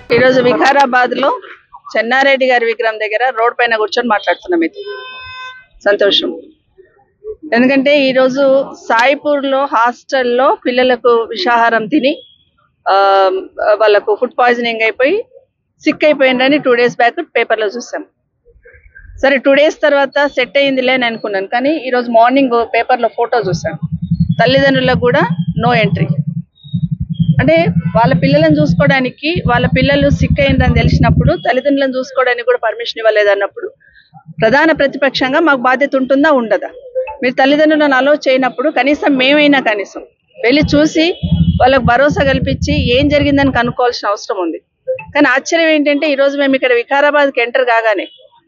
ఈరోజు వికారాబాద్ లో చెన్నారెడ్డి గారి విగ్రహం దగ్గర రోడ్ పైన కూర్చొని మాట్లాడుతున్నాం మీతో సంతోషం ఎందుకంటే ఈరోజు సాయిపూర్ లో హాస్టల్లో పిల్లలకు విషాహారం తిని ఆ, వాళ్ళకు ఫుడ్ పాయిజనింగ్ అయిపోయి సిక్ అయిపోయిందని టూ డేస్ బ్యాక్ పేపర్లో చూసాం సరే టూ డేస్ తర్వాత సెట్ అయ్యిందిలే అని అనుకున్నాను కానీ ఈరోజు మార్నింగ్ పేపర్లో ఫోటో చూసాను తల్లిదండ్రులకు కూడా నో ఎంట్రీ అంటే వాళ్ళ పిల్లలను చూసుకోవడానికి వాళ్ళ పిల్లలు సిక్ అయిందని తెలిసినప్పుడు తల్లిదండ్రులను చూసుకోవడానికి కూడా పర్మిషన్ ఇవ్వలేదు అన్నప్పుడు ప్రధాన ప్రతిపక్షంగా మాకు బాధ్యత ఉంటుందా ఉండదా మీరు తల్లిదండ్రులను అలో చేయనప్పుడు కనీసం మేమైనా కనీసం వెళ్ళి చూసి వాళ్ళకు భరోసా కల్పించి ఏం జరిగిందని కనుక్కోవాల్సిన అవసరం ఉంది కానీ ఆశ్చర్యం ఏంటంటే ఈరోజు మేము ఇక్కడ వికారాబాద్కి ఎంటర్ కాగానే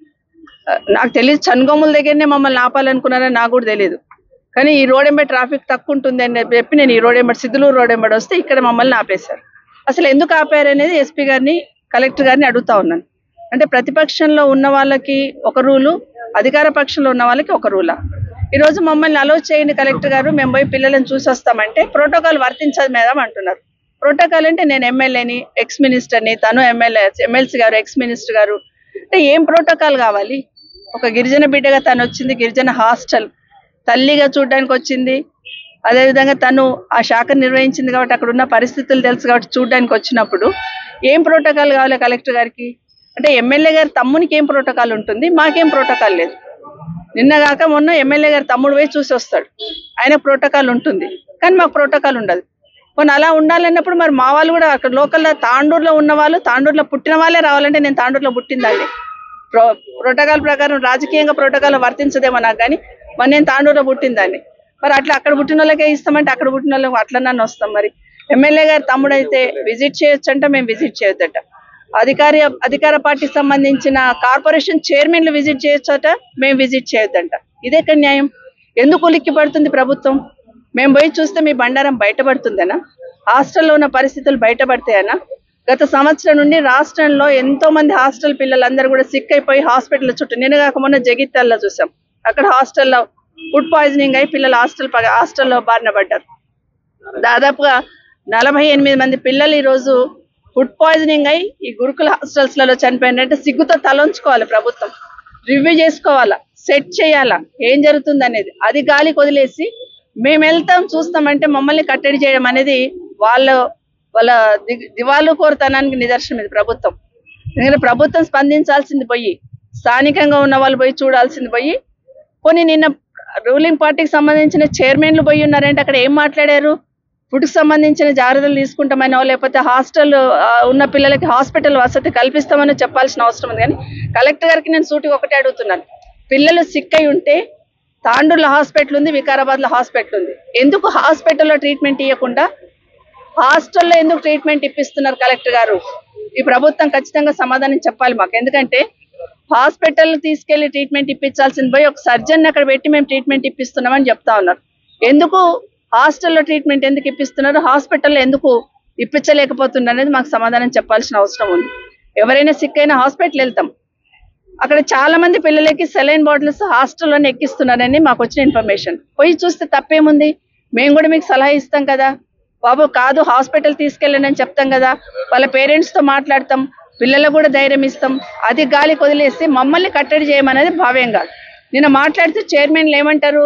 ఆ, నాకు తెలియదు చనుగొమ్మల దగ్గరనే మమ్మల్ని ఆపాలనుకున్నారని నాకు కూడా తెలియదు కానీ ఈ రోడ్ ఎంబడి ట్రాఫిక్ తక్కువ ఉంటుంది అని చెప్పి నేను ఈ రోడ్ ఎంబడి సిద్ధులూరు రోడ్ ఎంబడి వస్తే ఇక్కడ మమ్మల్ని ఆపేశారు అసలు ఎందుకు ఆపారు అనేది ఎస్పీ గారిని కలెక్టర్ గారిని అడుగుతా ఉన్నాను అంటే ప్రతిపక్షంలో ఉన్న వాళ్ళకి ఒక రూలు అధికార పక్షంలో ఉన్న వాళ్ళకి ఒక రూలా ఈరోజు మమ్మల్ని అలో చేయండి కలెక్టర్ గారు మేము పోయి పిల్లలను చూసి వస్తామంటే ప్రోటోకాల్ వర్తించదు మేడం అంటున్నారు ప్రోటోకాల్ అంటే నేను ఎమ్మెల్యేని ఎక్స్ మినిస్టర్ని తను ఎమ్మెల్యే ఎమ్మెల్సీ గారు ఎక్స్ మినిస్టర్ గారు అంటే ఏం ప్రోటోకాల్ కావాలి ఒక గిరిజన బిడ్డగా తను వచ్చింది గిరిజన హాస్టల్ తల్లిగా చూడడానికి వచ్చింది అదేవిధంగా తను ఆ శాఖను నిర్వహించింది కాబట్టి అక్కడ ఉన్న పరిస్థితులు తెలుసు కాబట్టి చూడడానికి వచ్చినప్పుడు ఏం ప్రోటోకాల్ కావాలి కలెక్టర్ గారికి అంటే ఎమ్మెల్యే గారి తమ్మునికి ఏం ప్రోటోకాల్ ఉంటుంది మాకేం ప్రోటోకాల్ లేదు నిన్న కాక మొన్న ఎమ్మెల్యే గారి తమ్ముడు పోయి చూసి వస్తాడు ఆయన ప్రోటోకాల్ ఉంటుంది కానీ మాకు ప్రోటోకాల్ ఉండదు కొన్ని అలా ఉండాలన్నప్పుడు మరి మా వాళ్ళు కూడా అక్కడ లోకల్లో తాండూరులో ఉన్న వాళ్ళు తాండూరులో పుట్టిన వాళ్ళే రావాలంటే నేను తాండూరులో పుట్టిందండి ప్రో ప్రోటోకాల్ ప్రకారం రాజకీయంగా ప్రోటోకాల్ వర్తించదేమో నాకు కానీ మరి నేను తాండూరులో పుట్టిందాన్ని మరి అట్లా అక్కడ పుట్టిన వాళ్ళకే ఇస్తామంటే అక్కడ పుట్టిన వాళ్ళకి అట్లా నన్ను వస్తాం మరి ఎమ్మెల్యే గారి తమ్ముడు అయితే విజిట్ చేయొచ్చు అంటే మేము విజిట్ చేయొద్దట అధికారి అధికార పార్టీకి సంబంధించిన కార్పొరేషన్ చైర్మన్లు విజిట్ చేయొచ్చట మేము విజిట్ చేయొద్దంట ఇదే న్యాయం ఎందుకు ఉలిక్కి పడుతుంది ప్రభుత్వం మేము పోయి చూస్తే మీ బండారం బయటపడుతుందనా హాస్టల్లో ఉన్న పరిస్థితులు బయటపడతాయనా గత సంవత్సరం నుండి రాష్ట్రంలో ఎంతో మంది హాస్టల్ పిల్లలందరూ కూడా సిక్ అయిపోయి హాస్పిటల్ చుట్టూ నేను కాక మొన్న జగిత్యాల్లో చూసాం అక్కడ హాస్టల్లో ఫుడ్ పాయిజనింగ్ అయి పిల్లలు హాస్టల్ పగ- హాస్టల్లో బారిన పడ్డారు దాదాపుగా నలభై ఎనిమిది మంది పిల్లలు ఈరోజు ఫుడ్ పాయిజనింగ్ అయి ఈ గురుకుల హాస్టల్స్ లలో చనిపోయిందంటే సిగ్గుతో తలంచుకోవాలి ప్రభుత్వం రివ్యూ చేసుకోవాలా సెట్ చేయాలా ఏం జరుగుతుంది అనేది అది గాలికి వదిలేసి మేము వెళ్తాం చూస్తామంటే మమ్మల్ని కట్టడి చేయడం అనేది వాళ్ళ వాళ్ళ ది- దివాలు కోరుతనానికి నిదర్శనం ఇది ప్రభుత్వం ఎందుకంటే ప్రభుత్వం స్పందించాల్సింది పోయి స్థానికంగా ఉన్న వాళ్ళు పోయి చూడాల్సింది పోయి కొన్ని నిన్న రూలింగ్ పార్టీకి సంబంధించిన చైర్మన్లు పోయి ఉన్నారంటే అక్కడ ఏం మాట్లాడారు ఫుడ్కి సంబంధించిన జాగ్రత్తలు తీసుకుంటామనో లేకపోతే హాస్టల్ ఆ, ఉన్న పిల్లలకి హాస్పిటల్ వసతి కల్పిస్తామని చెప్పాల్సిన అవసరం ఉంది కానీ కలెక్టర్ గారికి నేను సూటిగా ఒకటే అడుగుతున్నాను పిల్లలు సిక్ అయి ఉంటే తాండూరులో హాస్పిటల్ ఉంది వికారాబాద్లో హాస్పిటల్ ఉంది ఎందుకు హాస్పిటల్లో ట్రీట్మెంట్ ఇవ్వకుండా హాస్టల్లో ఎందుకు ట్రీట్మెంట్ ఇప్పిస్తున్నారు కలెక్టర్ గారు ఈ ప్రభుత్వం ఖచ్చితంగా సమాధానం చెప్పాలి మాకు ఎందుకంటే హాస్పిటల్ తీసుకెళ్లి ట్రీట్మెంట్ ఇప్పించాల్సింది పోయి ఒక సర్జన్ అక్కడ పెట్టి మేము ట్రీట్మెంట్ ఇప్పిస్తున్నామని చెప్తా ఉన్నారు ఎందుకు హాస్టల్లో ట్రీట్మెంట్ ఎందుకు ఇప్పిస్తున్నారు హాస్పిటల్లో ఎందుకు ఇప్పించలేకపోతున్నారు అనేది మాకు సమాధానం చెప్పాల్సిన అవసరం ఉంది ఎవరైనా సిక్ అయినా హాస్పిటల్ వెళ్తాం అక్కడ చాలా మంది పిల్లలకి సెలైన్ బాటిల్స్ హాస్టల్లోనే ఎక్కిస్తున్నారని మాకు వచ్చిన ఇన్ఫర్మేషన్ పోయి చూస్తే తప్పేముంది మేము కూడా మీకు సలహా ఇస్తాం కదా బాబు కాదు హాస్పిటల్ తీసుకెళ్ళండి అని చెప్తాం కదా వాళ్ళ పేరెంట్స్ తో మాట్లాడతాం పిల్లలకు కూడా ధైర్యం ఇస్తాం అది గాలికి వదిలేసి మమ్మల్ని కట్టడి చేయమనేది భావ్యం కాదు నిన్న మాట్లాడుతూ చైర్మన్లు ఏమంటారు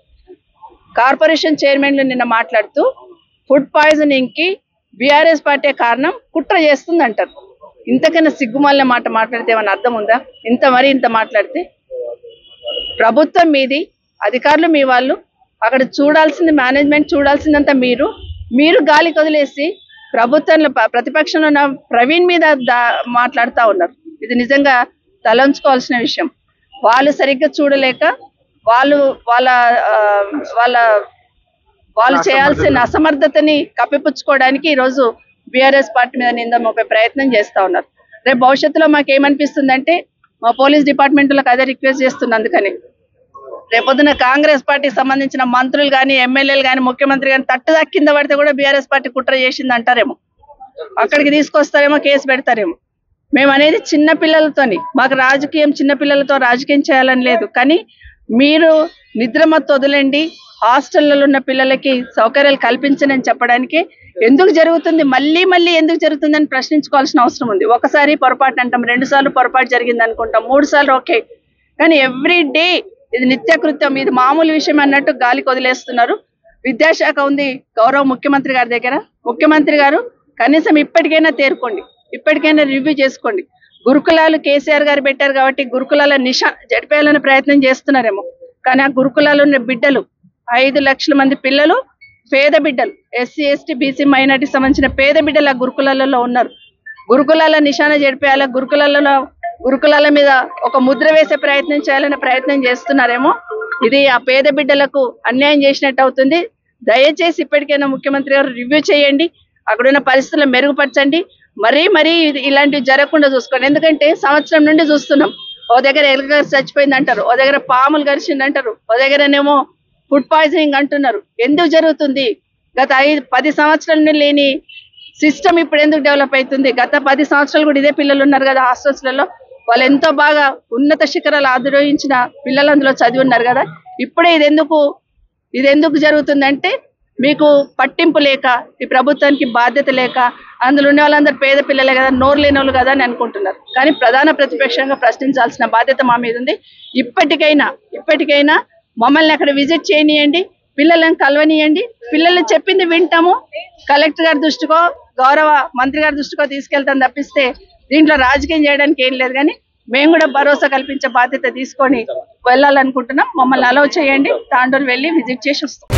కార్పొరేషన్ చైర్మన్లు నిన్న మాట్లాడుతూ ఫుడ్ పాయిజనింగ్ కి బీఆర్ఎస్ పార్టీ కారణం కుట్ర చేస్తుంది అంటారు ఇంతకన్నా సిగ్గుమాలిన మాట మాట్లాడితే ఏమైనా అర్థం ఉందా ఇంత మరి ఇంత మాట్లాడితే ప్రభుత్వం మీది అధికారులు మీ వాళ్ళు అక్కడ చూడాల్సింది మేనేజ్మెంట్ చూడాల్సిందంతా మీరు మీరు గాలికి వదిలేసి ప్రభుత్వంలో ప- ప్రతిపక్షంలో ఉన్న ప్రవీణ్ మీద దా- మాట్లాడుతా ఉన్నారు ఇది నిజంగా తలంచుకోవాల్సిన విషయం వాళ్ళు సరిగ్గా చూడలేక వాళ్ళు వాళ్ళ ఆ, వాళ్ళ వాళ్ళు చేయాల్సిన అసమర్థతని కప్పిపుచ్చుకోవడానికి ఈరోజు బీఆర్ఎస్ పార్టీ మీద నింద మోపే ప్రయత్నం చేస్తా ఉన్నారు రేపు భవిష్యత్తులో మాకు ఏమనిపిస్తుందంటే మా పోలీస్ డిపార్ట్మెంట్లకు అదే రిక్వెస్ట్ చేస్తున్నా అందుకని రేపొద్దున కాంగ్రెస్ పార్టీకి సంబంధించిన మంత్రులు కానీ ఎమ్మెల్యేలు కానీ ముఖ్యమంత్రి కానీ తట్టు కింద పడితే కూడా బీఆర్ఎస్ పార్టీ కుట్ర చేసింది అంటారేమో అక్కడికి తీసుకొస్తారేమో కేసు పెడతారేమో మేము అనేది చిన్న పిల్లలతోని మాకు రాజకీయం చిన్న పిల్లలతో రాజకీయం చేయాలని లేదు కానీ మీరు నిద్రమత్తు వదిలేండి హాస్టళ్లలో ఉన్న పిల్లలకి సౌకర్యాలు కల్పించండి అని చెప్పడానికి ఎందుకు జరుగుతుంది మళ్ళీ మళ్ళీ ఎందుకు జరుగుతుందని ప్రశ్నించుకోవాల్సిన అవసరం ఉంది ఒకసారి పొరపాటు అంటాం రెండు సార్లు పొరపాటు జరిగింది అనుకుంటాం మూడు సార్లు ఓకే కానీ ఎవ్రీ డే ఇది నిత్యకృత్యం ఇది మామూలు విషయం అన్నట్టు గాలికి వదిలేస్తున్నారు విద్యాశాఖ ఉంది గౌరవ ముఖ్యమంత్రి గారి దగ్గర ముఖ్యమంత్రి గారు కనీసం ఇప్పటికైనా తేరుకోండి ఇప్పటికైనా రివ్యూ చేసుకోండి గురుకులాలు కేసీఆర్ గారు పెట్టారు కాబట్టి గురుకులాల నిషా జడిపేయాలనే ప్రయత్నం చేస్తున్నారేమో కానీ ఆ గురుకులాలు ఉన్న బిడ్డలు ఐదు లక్షల మంది పిల్లలు పేద బిడ్డలు ఎస్సీ ఎస్టీ బీసీ మైనార్టీ సంబంధించిన పేద బిడ్డలు ఆ గురుకులాలలో ఉన్నారు గురుకులాల నిశాన జడిపేయాల గురుకులాలలో గురుకులాల మీద ఒక ముద్ర వేసే ప్రయత్నం చేయాలనే ప్రయత్నం చేస్తున్నారేమో ఇది ఆ పేద బిడ్డలకు అన్యాయం చేసినట్టు అవుతుంది దయచేసి ఇప్పటికైనా ముఖ్యమంత్రి గారు రివ్యూ చేయండి అక్కడున్న పరిస్థితులను మెరుగుపరచండి మరీ మరీ ఇది- ఇలాంటివి జరగకుండా చూసుకోండి ఎందుకంటే సంవత్సరం నుండి చూస్తున్నాం ఓ దగ్గర ఎలుక చచ్చిపోయింది అంటారు ఓ దగ్గర పాములు గరిచింది అంటారు ఓ దగ్గరనేమో ఫుడ్ పాయిజనింగ్ అంటున్నారు ఎందుకు జరుగుతుంది గత ఐదు పది సంవత్సరాల నుండి లేని సిస్టమ్ ఇప్పుడు ఎందుకు డెవలప్ అవుతుంది గత పది సంవత్సరాలు కూడా ఇదే పిల్లలు ఉన్నారు కదా హాస్టల్స్లలో వాళ్ళు ఎంతో బాగా ఉన్నత శిఖరాలు ఆదిరోహించిన పిల్లలు అందులో చదివి ఉన్నారు కదా ఇప్పుడే ఇది ఎందుకు ఇది ఎందుకు జరుగుతుందంటే మీకు పట్టింపు లేక ఈ ప్రభుత్వానికి బాధ్యత లేక అందులో ఉన్న వాళ్ళందరూ పేద పిల్లలే కదా నోరు లేని వాళ్ళు కదా అని అనుకుంటున్నారు కానీ ప్రధాన ప్రతిపక్షంగా ప్రశ్నించాల్సిన బాధ్యత మా మీద ఉంది ఇప్పటికైనా ఇప్పటికైనా మమ్మల్ని అక్కడ విజిట్ చేయనియండి పిల్లలను కలవనియండి పిల్లలు చెప్పింది వింటాము కలెక్టర్ గారి దృష్టికో గౌరవ మంత్రి గారి దృష్టికో తీసుకెళ్తాం తప్పిస్తే దీంట్లో రాజకీయం చేయడానికి ఏం లేదు కానీ మేము కూడా భరోసా కల్పించే బాధ్యత తీసుకొని వెళ్ళాలనుకుంటున్నాం మమ్మల్ని అలౌ చేయండి తాండూరు వెళ్ళి విజిట్ చేసి వస్తాం